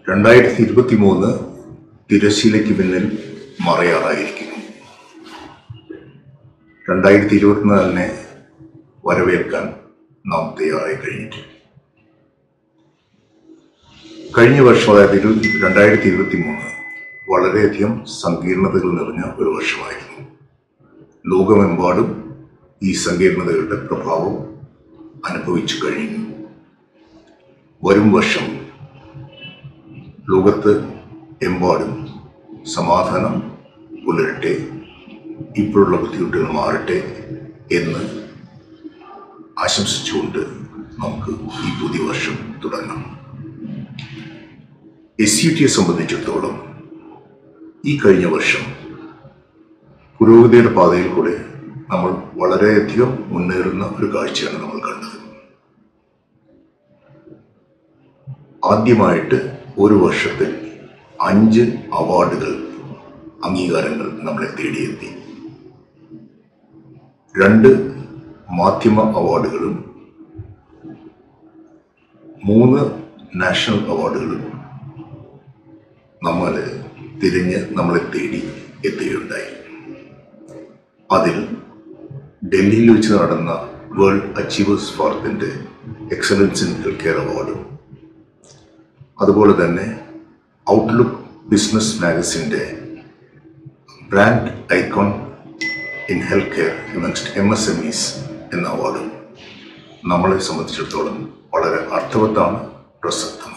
രണ്ടായിരത്തി ഇരുപത്തി മൂന്ന് തിരശീലയ്ക്ക് പിന്നിൽ മറയാറായിരിക്കുന്നു രണ്ടായിരത്തി ഇരുപത്തിനാലിനെ വരവേൽക്കാൻ നാം തയ്യാറായി കഴിഞ്ഞിട്ട് കഴിഞ്ഞ വർഷം അതായത് ഇരു രണ്ടായിരത്തി ഇരുപത്തി മൂന്ന് വളരെയധികം സങ്കീർണതകൾ നിറഞ്ഞ ഒരു വർഷമായിരുന്നു ലോകമെമ്പാടും ഈ സങ്കീർണതകളുടെ പ്രഭാവം അനുഭവിച്ചു കഴിഞ്ഞു വരും വർഷം ലോകത്ത് എമ്പാടും സമാധാനം പുലരട്ടെ ഇപ്പോഴുള്ള ബുദ്ധിമുട്ടുകൾ മാറട്ടെ എന്ന് ആശംസിച്ചുകൊണ്ട് നമുക്ക് ഈ പുതിയ വർഷം തുടങ്ങാം എസ് യു ടിയെ സംബന്ധിച്ചിടത്തോളം ഈ കഴിഞ്ഞ വർഷം പുരോഗതിയുടെ പാതയിൽ കൂടെ നമ്മൾ വളരെയധികം മുന്നേറുന്ന ഒരു കാഴ്ചയാണ് നമ്മൾ കണ്ടത് ആദ്യമായിട്ട് ഒരു വർഷത്തിൽ അഞ്ച് അവാർഡുകൾ അംഗീകാരങ്ങൾ നമ്മളെ തേടിയെത്തി രണ്ട് മാധ്യമ അവാർഡുകളും മൂന്ന് നാഷണൽ അവാർഡുകളും നമ്മളെ തിരിഞ്ഞ് നമ്മളെ തേടി എത്തുകയുണ്ടായി അതിൽ ഡൽഹിയിൽ വെച്ച് നടന്ന വേൾഡ് അച്ചീവേഴ്സ് ഫോറത്തിൻ്റെ എക്സലൻസ് ഇൻ ഹെൽത്ത് കെയർ അവാർഡും അതുപോലെ തന്നെ ഔട്ട്ലുക്ക് ബിസിനസ് മാഗസിൻ്റെ brand icon in health care amongst M S M Es എന്ന അവാർഡും നമ്മളെ സംബന്ധിച്ചിടത്തോളം വളരെ അർത്ഥവത്താണ് പ്രസക്തമാണ്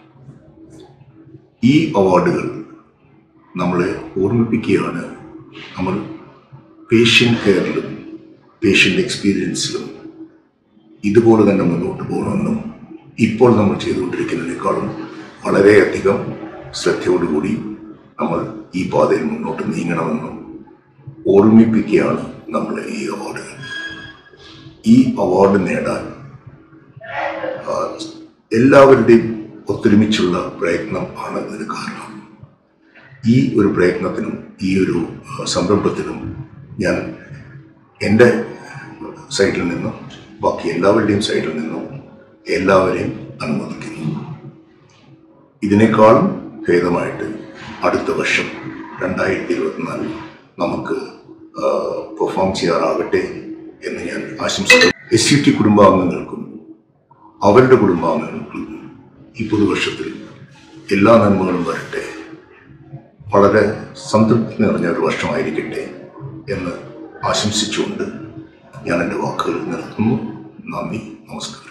ഈ അവാർഡുകൾ നമ്മളെ ഓർമ്മിപ്പിക്കുകയാണ് നമ്മൾ പേഷ്യൻ്റ് കെയറിലും പേഷ്യൻ്റ് എക്സ്പീരിയൻസിലും ഇതുപോലെ തന്നെ മുന്നോട്ട് പോകണമെന്നും ഇപ്പോൾ നമ്മൾ ചെയ്തുകൊണ്ടിരിക്കുന്നതിനേക്കാളും വളരെയധികം ശ്രദ്ധയോടുകൂടി നമ്മൾ ഈ പാതയിൽ മുന്നോട്ട് നീങ്ങണമെന്നും ഓർമ്മിപ്പിക്കുകയാണ് നമ്മളെ ഈ അവാർഡുകൾ ഈ അവാർഡ് നേടാൻ ആ, എല്ലാവരുടെയും ഒത്തൊരുമിച്ചുള്ള പ്രയത്നം ആണ് ഇതിന് കാരണം ഈ ഒരു പ്രയത്നത്തിനും ഈ ഒരു ആ, സംരംഭത്തിനും ഞാൻ എൻ്റെ സൈഡിൽ നിന്നും ബാക്കി എല്ലാവരുടെയും സൈഡിൽ നിന്നും എല്ലാവരെയും അനുമോദിക്കുന്നു ഇതിനേക്കാളും ഭേദമായിട്ട് അടുത്ത വർഷം രണ്ടായിരത്തി ഇരുപത്തിനാലിൽ നമുക്ക് പെർഫോം ചെയ്യാറാകട്ടെ എന്ന് ഞാൻ ആശംസിക്കുന്നു എസ് യു ടി കുടുംബാംഗങ്ങൾക്കും അവരുടെ കുടുംബാംഗങ്ങൾക്കും ഈ പുതുവർഷത്തിൽ എല്ലാ നന്മകളും വരട്ടെ വളരെ സംതൃപ്തി നിറഞ്ഞ ഒരു വർഷമായിരിക്കട്ടെ എന്ന് ആശംസിച്ചുകൊണ്ട് ഞാൻ എൻ്റെ വാക്കുകൾ നിർത്തുന്നു നന്ദി നമസ്കാരം